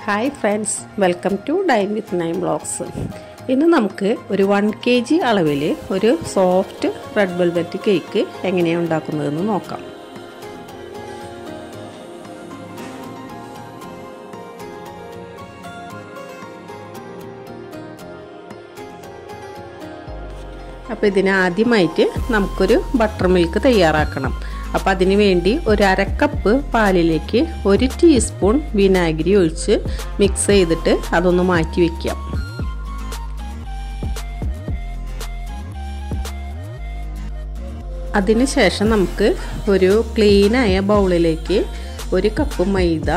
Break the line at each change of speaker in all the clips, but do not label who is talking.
hi friends welcome to dine with nine blogs ഇന്ന് നമുക്ക് ഒരു വൺ കെ ജി അളവിൽ ഒരു സോഫ്റ്റ് റെഡ് വെൽവെറ്റ് കേക്ക് എങ്ങനെയാണ് ഉണ്ടാക്കുന്നതെന്ന് നോക്കാം അപ്പോൾ ഇതിന് ആദ്യമായിട്ട് നമുക്കൊരു ബട്ടർ മിൽക്ക് തയ്യാറാക്കണം അപ്പോൾ അതിന് വേണ്ടി ഒരു അരക്കപ്പ് പാലിലേക്ക് ഒരു ടീസ്പൂൺ വിനാഗിരി ഒഴിച്ച് മിക്സ് ചെയ്തിട്ട് അതൊന്ന് മാറ്റി വയ്ക്കാം അതിനുശേഷം നമുക്ക് ഒരു ക്ലീനായ ബൗളിലേക്ക് ഒരു കപ്പ് മൈദ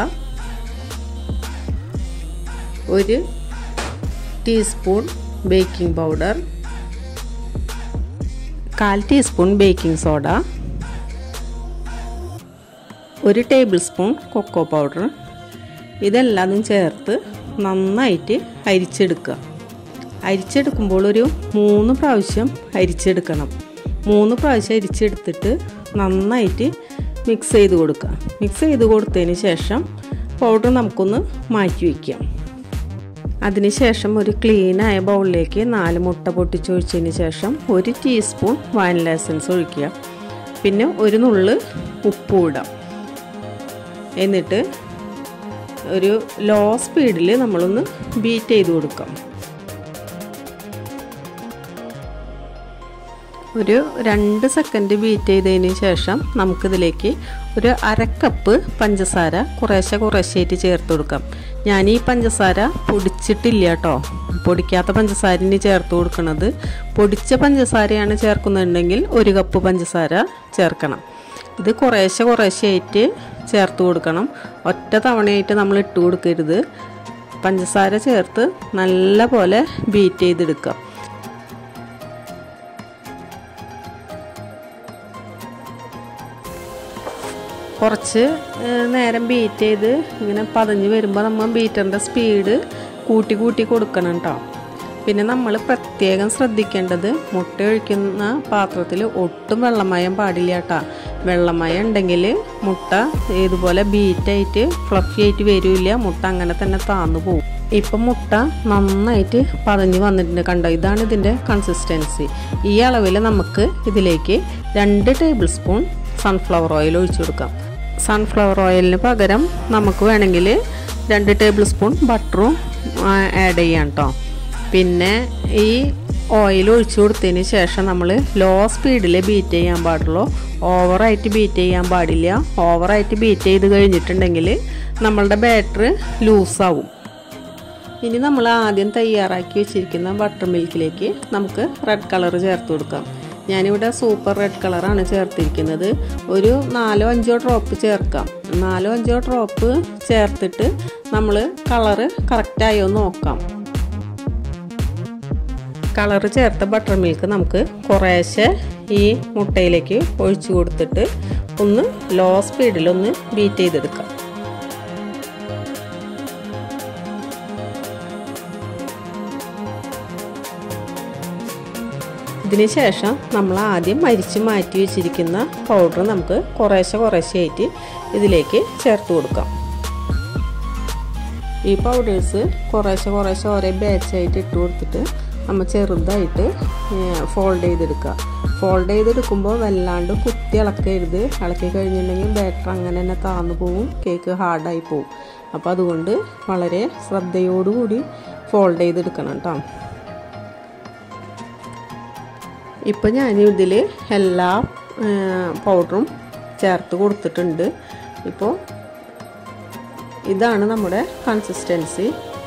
ഒരു ടീസ്പൂൺ ബേക്കിംഗ് പൗഡർ കാൽ ടീസ്പൂൺ ബേക്കിംഗ് സോഡ ഒരു ടേബിൾ സ്പൂൺ കൊക്കോ പൗഡർ ഇതെല്ലാം ചേർത്ത് നന്നായിട്ട് അരിച്ചെടുക്കുക അരിച്ചെടുക്കുമ്പോൾ ഒരു മൂന്ന് പ്രാവശ്യം അരിച്ചെടുക്കണം മൂന്ന് പ്രാവശ്യം അരിച്ചെടുത്തിട്ട് നന്നായിട്ട് മിക്സ് ചെയ്ത് കൊടുക്കുക മിക്സ് ചെയ്ത് കൊടുത്തതിന് ശേഷം പൗഡർ നമുക്കൊന്ന് മാറ്റി വയ്ക്കാം അതിനുശേഷം ഒരു ക്ലീനായ ബൗളിലേക്ക് നാല് മുട്ട പൊട്ടിച്ചൊഴിച്ചതിന് ശേഷം ഒരു ടീസ്പൂൺ വാനില എസൻസ് ഒഴിക്കുക പിന്നെ ഒരു നുള്ള് ഉപ്പ് ഇടാം എന്നിട്ട് ഒരു ലോ സ്പീഡിൽ നമ്മളൊന്ന് ബീറ്റ് ചെയ്ത് കൊടുക്കാം ഒരു രണ്ട് സെക്കൻഡ് ബീറ്റ് ചെയ്തതിന് ശേഷം നമുക്കിതിലേക്ക് ഒരു അരക്കപ്പ് പഞ്ചസാര കുറേശ്ശെ കുറേശ്ശായിട്ട് ചേർത്ത് കൊടുക്കാം ഞാൻ ഈ പഞ്ചസാര പൊടിച്ചിട്ടില്ല കേട്ടോ പൊടിക്കാത്ത പഞ്ചസാരന് ചേർത്ത് കൊടുക്കുന്നത് പൊടിച്ച പഞ്ചസാരയാണ് ചേർക്കുന്നുണ്ടെങ്കിൽ ഒരു കപ്പ് പഞ്ചസാര ചേർക്കണം ഇത് കുറേശ്ശെ കുറേശ്ശെയായിട്ട് ചേർത്ത് കൊടുക്കണം ഒറ്റ തവണയായിട്ട് നമ്മൾ ഇട്ട് കൊടുക്കരുത് പഞ്ചസാര ചേർത്ത് നല്ല പോലെ ബീറ്റ് ചെയ്തെടുക്കാം കുറച്ച് നേരം ബീറ്റ് ചെയ്ത് ഇങ്ങനെ പതഞ്ഞ് വരുമ്പോൾ നമ്മൾ ബീറ്ററിൻ്റെ സ്പീഡ് കൂട്ടി കൂട്ടി കൊടുക്കണം കേട്ടോ പിന്നെ നമ്മൾ പ്രത്യേകം ശ്രദ്ധിക്കേണ്ടത് മുട്ട ഒഴിക്കുന്ന പാത്രത്തിൽ ഒട്ടും വെള്ളമയം പാടില്ല കേട്ടോ വെള്ളമയം ഉണ്ടെങ്കിൽ മുട്ട ഇതുപോലെ ബീറ്റായിട്ട് ഫ്ലഫി ആയിട്ട് വരില്ല മുട്ട അങ്ങനെ തന്നെ താന്നു പോകും ഇപ്പം മുട്ട നന്നായിട്ട് പതഞ്ഞ് വന്നിട്ടുണ്ട് കണ്ടോ ഇതാണ് ഇതിൻ്റെ കൺസിസ്റ്റൻസി ഈ അളവിൽ നമുക്ക് ഇതിലേക്ക് രണ്ട് ടേബിൾ സ്പൂൺ സൺഫ്ലവർ ഓയിൽ ഒഴിച്ചു കൊടുക്കാം സൺഫ്ലവർ ഓയിലിന് പകരം നമുക്ക് വേണമെങ്കിൽ രണ്ട് ടേബിൾ സ്പൂൺ ബട്ടറും ആഡ് ചെയ്യാം കേട്ടോ പിന്നെ ഈ ഓയിൽ ഒഴിച്ചു കൊടുത്തതിന് ശേഷം നമ്മൾ ലോ സ്പീഡിൽ ബീറ്റ് ചെയ്യാൻ പാടുള്ളൂ ഓവറായിട്ട് ബീറ്റ് ചെയ്യാൻ പാടില്ല ഓവറായിട്ട് ബീറ്റ് ചെയ്ത് കഴിഞ്ഞിട്ടുണ്ടെങ്കിൽ നമ്മളുടെ ബാറ്റർ ലൂസാവും ഇനി നമ്മൾ ആദ്യം തയ്യാറാക്കി വെച്ചിരിക്കുന്ന ബട്ടർ മിൽക്കിലേക്ക് നമുക്ക് റെഡ് കളർ ചേർത്ത് കൊടുക്കാം ഞാനിവിടെ സൂപ്പർ റെഡ് കളറാണ് ചേർത്തിരിക്കുന്നത് ഒരു നാലോ അഞ്ചോ ഡ്രോപ്പ് ചേർക്കാം നാലോ അഞ്ചോ ഡ്രോപ്പ് ചേർത്തിട്ട് നമ്മൾ കളറ് കറക്റ്റായോ നോക്കാം കളറ് ചേർത്ത ബട്ടർ മിൽക്ക് നമുക്ക് കുറേശ്ശെ ഈ മുട്ടയിലേക്ക് ഒഴിച്ചു കൊടുത്തിട്ട് ഒന്ന് ലോ സ്പീഡിലൊന്ന് ബീറ്റ് ചെയ്തെടുക്കാം ഇതിന് ശേഷം നമ്മൾ ആദ്യം മരിച്ച് മാറ്റി വെച്ചിരിക്കുന്ന പൗഡർ നമുക്ക് കുറേശ്ശെ കുറേശ്ശെയായിട്ട് ഇതിലേക്ക് ചേർത്ത് കൊടുക്കാം ഈ പൗഡേഴ്സ് കുറേശ്ശെ കുറേശ്ശെ ഓരോ ബാച്ചായിട്ട് ഇട്ട് കൊടുത്തിട്ട് നമ്മൾ ചെറുതായിട്ട് ഫോൾഡ് ചെയ്തെടുക്കുക ഫോൾഡ് ചെയ്തെടുക്കുമ്പോൾ വല്ലാണ്ട് കുത്തി ഇളക്കരുത് ഇളക്കി കഴിഞ്ഞിട്ടുണ്ടെങ്കിൽ ബാറ്റർ അങ്ങനെ തന്നെ താന്നു പോവും കേക്ക് ഹാർഡായി പോവും അപ്പോൾ അതുകൊണ്ട് വളരെ ശ്രദ്ധയോടുകൂടി ഫോൾഡ് ചെയ്തെടുക്കണം കേട്ടോ ഇപ്പോൾ ഞാൻ ഇതിൽ എല്ലാ പൗഡറും ചേർത്ത് കൊടുത്തിട്ടുണ്ട് ഇപ്പോൾ ഇതാണ് നമ്മുടെ കൺസിസ്റ്റൻസി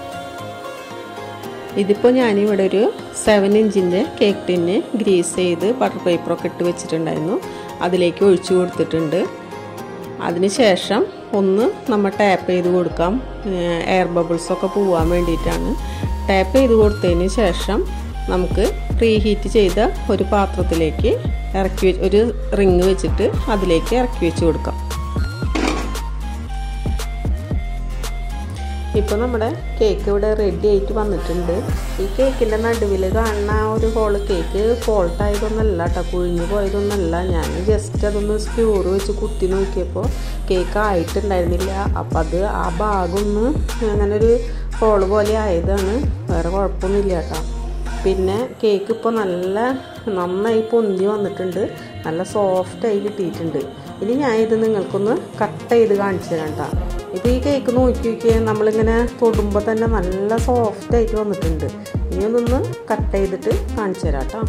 ഇതിപ്പോൾ ഞാനിവിടെ ഒരു സെവൻ ഇഞ്ചിൻ്റെ കേക്ക് ടിന്ന് ഗ്രീസ് ചെയ്ത് ബട്ടർ പേപ്പറൊക്കെ ഇട്ട് വെച്ചിട്ടുണ്ടായിരുന്നു അതിലേക്ക് ഒഴിച്ചു കൊടുത്തിട്ടുണ്ട് അതിനുശേഷം ഒന്ന് നമ്മൾ ടാപ്പ് ചെയ്ത് കൊടുക്കാം എയർ ബബിൾസൊക്കെ പോവാൻ വേണ്ടിയിട്ടാണ് ടാപ്പ് ചെയ്ത് കൊടുത്തതിന് ശേഷം നമുക്ക് പ്രീ ഹീറ്റ് ചെയ്ത ഒരു പാത്രത്തിലേക്ക് ഇറക്കി ഒരു റിങ് വെച്ചിട്ട് അതിലേക്ക് ഇറക്കി വെച്ച് കൊടുക്കാം ഇപ്പോൾ നമ്മുടെ കേക്ക് ഇവിടെ റെഡി ആയിട്ട് വന്നിട്ടുണ്ട് ഈ കേക്കിൻ്റെ നടുവിൽ കാണുന്ന ആ ഒരു ഹോള് കേക്ക് ഫോൾട്ട് ആയതൊന്നല്ല കേട്ടോ കുഴിഞ്ഞു പോയതൊന്നല്ല ഞാൻ ജസ്റ്റ് അതൊന്ന് സ്ക്യൂർ വെച്ച് കുത്തി നോക്കിയപ്പോൾ കേക്ക് ആയിട്ടുണ്ടായിരുന്നില്ല അപ്പം അത് ആ ഭാഗം ഒന്ന് അങ്ങനെ ഒരു ഹോള് പോലെ ആയതാണ് വേറെ കുഴപ്പമൊന്നുമില്ല കേട്ടോ പിന്നെ കേക്ക് ഇപ്പോൾ നല്ല നന്നായി പൊന്തി വന്നിട്ടുണ്ട് നല്ല സോഫ്റ്റായി കിട്ടിയിട്ടുണ്ട് ഇനി ഞാൻ ഇത് നിങ്ങൾക്കൊന്ന് കട്ട് ചെയ്ത് കാണിച്ചു തരാം കേട്ടോ ഇപ്പോൾ ഈ കേക്ക് നോക്കി നോക്കിയാൽ നമ്മളിങ്ങനെ തൊടുമ്പോൾ തന്നെ നല്ല സോഫ്റ്റായിട്ട് വന്നിട്ടുണ്ട് ഇനി ഒന്നൊന്ന് കട്ട് ചെയ്തിട്ട് കാണിച്ചു തരാം കേട്ടോ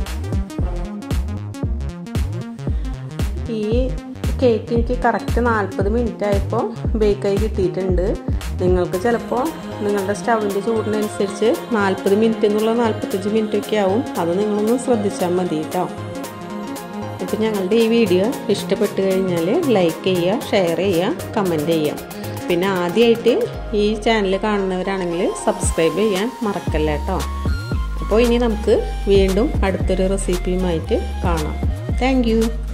ഈ കേക്ക് എനിക്ക് കറക്റ്റ് നാൽപ്പത് മിനിറ്റ് ആയപ്പോൾ ബേക്കായി കിട്ടിയിട്ടുണ്ട് നിങ്ങൾക്ക് ചിലപ്പോൾ നിങ്ങളുടെ സ്റ്റവിൻ്റെ ചൂടിനനുസരിച്ച് നാൽപ്പത് മിനിറ്റ് എന്നുള്ള നാൽപ്പത്തഞ്ച് മിനിറ്റ് ഒക്കെ ആവും അത് നിങ്ങളൊന്ന് ശ്രദ്ധിച്ചാൽ മതി കേട്ടോ ഇപ്പം ഞങ്ങളുടെ ഈ വീഡിയോ ഇഷ്ടപ്പെട്ട് കഴിഞ്ഞാൽ ലൈക്ക് ചെയ്യുക ഷെയർ ചെയ്യുക കമൻറ്റ് ചെയ്യുക പിന്നെ ആദ്യമായിട്ട് ഈ ചാനൽ കാണുന്നവരാണെങ്കിൽ സബ്സ്ക്രൈബ് ചെയ്യാൻ മറക്കല്ല കേട്ടോ അപ്പോൾ ഇനി നമുക്ക് വീണ്ടും അടുത്തൊരു റെസിപ്പിയുമായിട്ട് കാണാം താങ്ക്